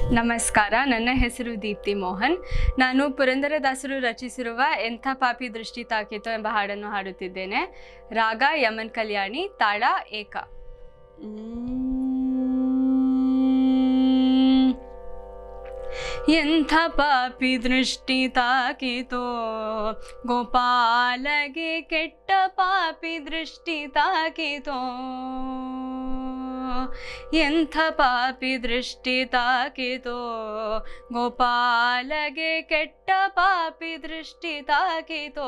ನಮಸ್ಕಾರ ನನ್ನ ಹೆಸರು ದೀಪ್ತಿ ಮೋಹನ್ ನಾನು ಪುರಂದರದಾಸರು ರಚಿಸಿರುವ ಎಂಥ ಪಾಪಿ ದೃಷ್ಟಿ ತಾಕಿತು ಎಂಬ ಹಾಡನ್ನು ಹಾಡುತ್ತಿದ್ದೇನೆ ರಾಗ ಯಮನ್ ಕಲ್ಯಾಣಿ ತಾಳ ಏಕ ಮ್. ಎಂಥ ಪಾಪಿ ದೃಷ್ಟಿ ತಾಕಿತೋ ಗೋಪಾಲಗೆ ಕೆಟ್ಟ ಪಾಪಿ ದೃಷ್ಟಿ ತಾಕಿತೋ ಎಂಥ ಪಾಪಿ ದೃಷ್ಟಿ ತಾಕಿತೋ ಗೋಪಾಲಗೆ ಕೆಟ್ಟ ಪಾಪಿ ದೃಷ್ಟಿ ತಾಕಿತೋ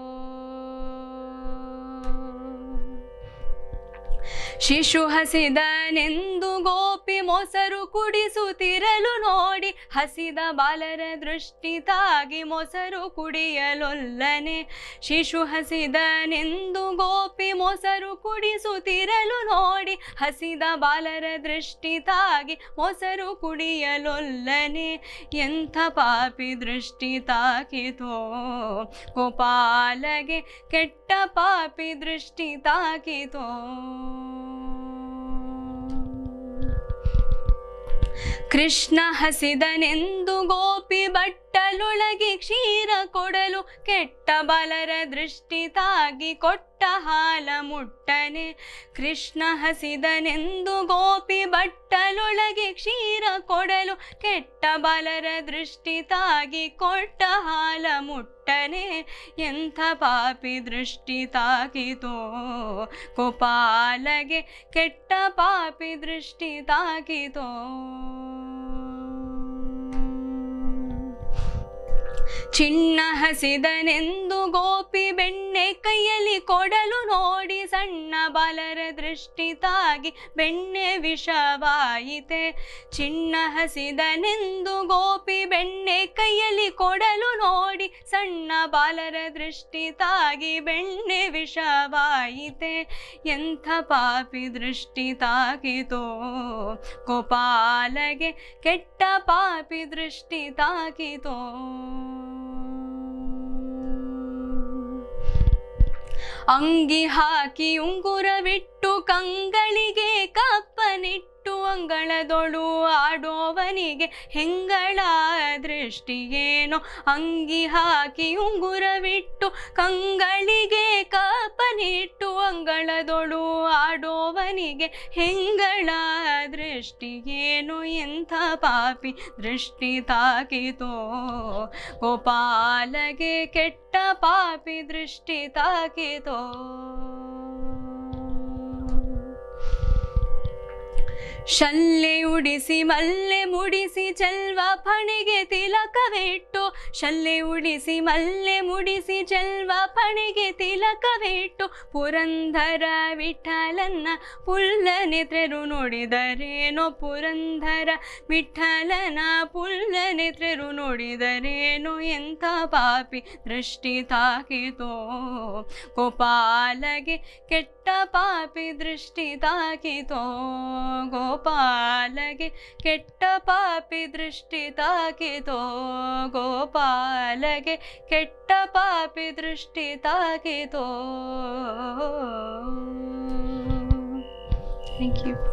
ಶಿಶು ಹಸಿದನೆಂದು ಗೋಪಿ ಮೊಸರು ಕುಡಿಸುತ್ತಿರಲು ನೋಡಿ ಹಸಿದ ಬಾಲರ ದೃಷ್ಟಿ ತಾಗಿ ಮೊಸರು ಕುಡಿಯಲೊಲ್ಲನೆ ಶಿಶು ಹಸಿದನೆಂದು ಗೋಪಿ ಮೊಸರು ಕುಡಿಸುತ್ತಿರಲು ನೋಡಿ ಹಸಿದ ಬಾಲರ ದೃಷ್ಟಿ ತಾಗಿ ಮೊಸರು ಕುಡಿಯಲೊಲ್ಲನೆ ಎಂಥ ಪಾಪಿ ದೃಷ್ಟಿ ತಾಕಿತೋ ಗೋಪಾಲಗೆ ಕೆಟ್ಟ ಪಾಪಿ ದೃಷ್ಟಿ ತಾಕಿತೋ ಕೃಷ್ಣ ಹಸಿದನೆಂದು ಗೋಪಿ ಬಟ್ಟಲೊಳಗೆ ಕ್ಷೀರ ಕೊಡಲು ಕೆಟ್ಟ ಬಲರ ದೃಷ್ಟಿ ತಾಗಿ ಕೊಟ್ಟ ಹಾಲ ಮುಟ್ಟನೆ ಕೃಷ್ಣ ಹಸಿದನೆಂದು ಗೋಪಿ ಬಟ್ಟಲೊಳಗೆ ಕ್ಷೀರ ಕೊಡಲು ಕೆಟ್ಟ ಬಲರ ದೃಷ್ಟಿ ತಾಗಿ ಕೊಟ್ಟ ಹಾಲ ಮುಟ್ಟನೆ ಎಂಥ ಪಾಪಿ ದೃಷ್ಟಿ ತಾಕಿತೋ ಗೋಪಾಲಗೆ ಕೆಟ್ಟ ಪಾಪಿ ದೃಷ್ಟಿ ತಾಕಿತೋ ಚಿನ್ನ ಹಸಿದನೆಂದು ಗೋಪಿ ಬೆಣ್ಣೆ ಕೈಯಲ್ಲಿ ಕೊಡಲು ನೋಡಿ ಸಣ್ಣ ಬಾಲರ ದೃಷ್ಟಿ ತಾಗಿ ಬೆಣ್ಣೆ ವಿಷವಾಯಿತೆ ಚಿನ್ನ ಹಸಿದನೆಂದು ಗೋಪಿ ಬೆಣ್ಣೆ ಕೈಯಲ್ಲಿ ಕೊಡಲು ನೋಡಿ ಸಣ್ಣ ಬಾಲರ ದೃಷ್ಟಿ ತಾಗಿ ಬೆಣ್ಣೆ ವಿಷವಾಯಿತೆ ಎಂಥ ಪಾಪಿ ದೃಷ್ಟಿ ತಾಕಿತೋ ಗೋಪಾಲಗೆ ಕೆಟ್ಟ ಪಾಪಿ ದೃಷ್ಟಿ ತಾಕಿತೋ ಅಂಗಿ ಹಾಕಿ ಉಂಗುರವಿಟ್ಟು ಕಂಗಳಿಗೆ ಕಪ್ಪನಿಟ್ಟು ಅಂಗಳದೊಳು ಆಡೋವನಿಗೆ ಹೆಂಗಳ ದೃಷ್ಟಿಗೇನೋ ಅಂಗಿ ಹಾಕಿ ಉಂಗುರವಿಟ್ಟು ಕಂಗಳಿಗೆ ಕಪ್ಪನಿಟ್ಟು ಅಂಗಳದೊಳು ಆಡೋವನಿಗೆ ಹೆಂಗಳ ದೃಷ್ಟಿಗೇನು ಎಂಥ ಪಾಪಿ ದೃಷ್ಟಿ ತಾಕಿತೋ ಗೋಪಾಲಗೆ ಕೆಟ್ಟ ಪಾಪಿ ದೃಷ್ಟಿ ತಾಕಿತೋ ಶಲ್ಲೆ ಉಡಿಸಿ ಮಲ್ಲೆ ಮುಡಿಸಿ ಚೆಲ್ವ ಫಣಿಗೆ ತಿಲಕವಿಟ್ಟು ಶಲ್ಲೆ ಉಡಿಸಿ ಮಲ್ಲೆ ಮುಡಿಸಿ ಚೆಲ್ವ ಫಣಿಗೆ ತಿಲಕವಿಟ್ಟು ಪುರಂದರ ವಿಠಲನ್ನ ಪುಲ್ಲ ನೇತ್ರೆರು ನೋಡಿದರೇನೋ ಪುರಂದರ ವಿಠಲನ ಪುಲ್ಲ ನೇತ್ರೆರು ನೋಡಿದರೇನೋ ಎಂಥ ಪಾಪಿ ದೃಷ್ಟಿ ತಾಕಿತೋ ಗೋಪಾಲಗೆ ಕೆಟ್ಟ ಪಾಪಿ ದೃಷ್ಟಿ ತಾಕಿತೋ ಗೋಪಾಲಗೆ ಕೆಟ್ಟ ಪಾಪಿ ದೃಷ್ಟಿ ತಾಕಿತೋ ಗೋಪಾಲಗೆ ಕೆಟ್ಟ ಪಾಪಿ ದೃಷ್ಟಿ ತಾಕಿತೋ ಥ್ಯಾಂಕ್ ಯು